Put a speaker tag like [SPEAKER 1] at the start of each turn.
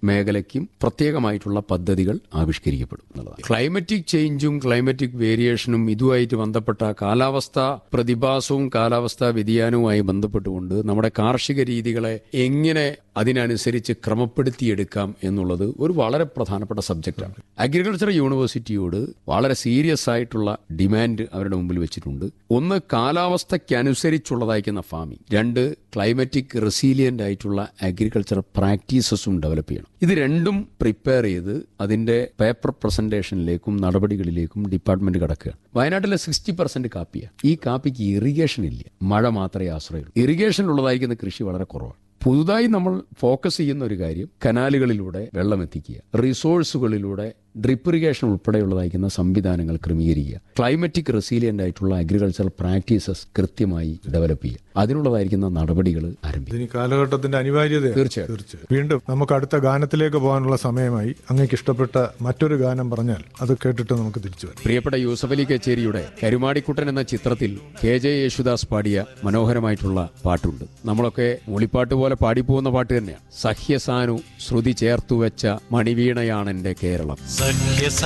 [SPEAKER 1] മേഖലയ്ക്കും പ്രത്യേകമായിട്ടുള്ള പദ്ധതികൾ ആവിഷ്കരിക്കപ്പെടും എന്നുള്ളതാണ് ക്ലൈമറ്റിക് ചേഞ്ചും ക്ലൈമറ്റിക് വേരിയേഷനും ഇതുമായിട്ട് ബന്ധപ്പെട്ട കാലാവസ്ഥാ പ്രതിഭാസവും കാലാവസ്ഥാ വ്യതിയാനവുമായി ബന്ധപ്പെട്ടുകൊണ്ട് നമ്മുടെ കാർഷിക രീതികളെ എങ്ങനെ അതിനനുസരിച്ച് ക്രമപ്പെടുത്തിയെടുക്കാം എന്നുള്ളത് ഒരു വളരെ പ്രധാനപ്പെട്ട സബ്ജക്റ്റാണ് അഗ്രികൾച്ചർ യൂണിവേഴ്സിറ്റിയോട് വളരെ സീരിയസ് ആയിട്ടുള്ള ഡിമാൻഡ് അവരുടെ മുമ്പിൽ വെച്ചിട്ടുണ്ട് ഒന്ന് കാലാവസ്ഥയ്ക്കനുസരിച്ചുള്ളതായിരിക്കുന്ന ഫാമിംഗ് രണ്ട് ക്ലൈമറ്റിക് റെസീലിയന്റ് ആയിട്ടുള്ള അഗ്രികൾച്ചർ പ്രാക്ടീസസും ഡെവലപ്പ് ചെയ്യണം ഇത് രണ്ടും പ്രിപ്പയർ ചെയ്ത് അതിന്റെ പേപ്പർ പ്രസന്റേഷനിലേക്കും നടപടികളിലേക്കും ഡിപ്പാർട്ട്മെന്റ് കടക്കുകയാണ് വയനാട്ടിലെ സിക്സ്റ്റി പെർസെന്റ് കാപ്പിയാണ് ഈ കാപ്പിക്ക് ഇറിഗേഷൻ ഇല്ല മഴ മാത്രമേ ആശ്രയമുള്ളൂ ഇറിഗേഷൻ ഉള്ളതായിരിക്കുന്ന കൃഷി വളരെ കുറവാണ് പുതുതായി നമ്മൾ ഫോക്കസ് ചെയ്യുന്ന ഒരു കാര്യം കനാലുകളിലൂടെ വെള്ളം എത്തിക്കുക റിസോഴ്സുകളിലൂടെ ഡ്രിപ്പ് ഇറിഗേഷൻ ഉൾപ്പെടെയുള്ളതായിരിക്കുന്ന സംവിധാനങ്ങൾ ക്രമീകരിക്കുക ക്ലൈമറ്റിക് റെസീലിയന്റ് ആയിട്ടുള്ള അഗ്രികൾച്ചർ പ്രാക്ടീസസ് കൃത്യമായി ഡെവലപ്പ് ചെയ്യുക അതിനുള്ളതായിരിക്കുന്ന നടപടികൾ ആരംഭിക്കുക
[SPEAKER 2] ഇതിന് കാലഘട്ടത്തിന്റെ അനിവാര്യതയാണ്
[SPEAKER 1] തീർച്ചയായും.
[SPEAKER 2] തീർച്ചയായും വീണ്ടും നമുക്ക് അടുത്ത ഗാനത്തിലേക്ക് പോകാനുള്ള സമയമായി അങ്ങേക്ക് ഇഷ്ടപ്പെട്ട മറ്റൊരു ഗാനം പറഞ്ഞാൽ അത് കേട്ടിട്ട് നമുക്ക് തിരിച്ചു വരാം
[SPEAKER 1] പ്രിയപ്പെട്ട യൂസഫ് അലി കച്ചേരിയുടെ കരുമാടിക്കുട്ടൻ എന്ന ചിത്രത്തിൽ കെ ജെ യേശുദാസ് പാടിയ മനോഹരമായിട്ടുള്ള പാട്ടുണ്ട് നമ്മളൊക്കെ മൂളിപ്പാട്ട് പോലെ പാടിപ്പോകുന്ന പാട്ട് തന്നെയാണ് സഹ്യസാനു ശ്രുതി ചേർത്തു വെച്ച മണിവീണയാണെന്റെ കേരളം
[SPEAKER 3] സഖ്യ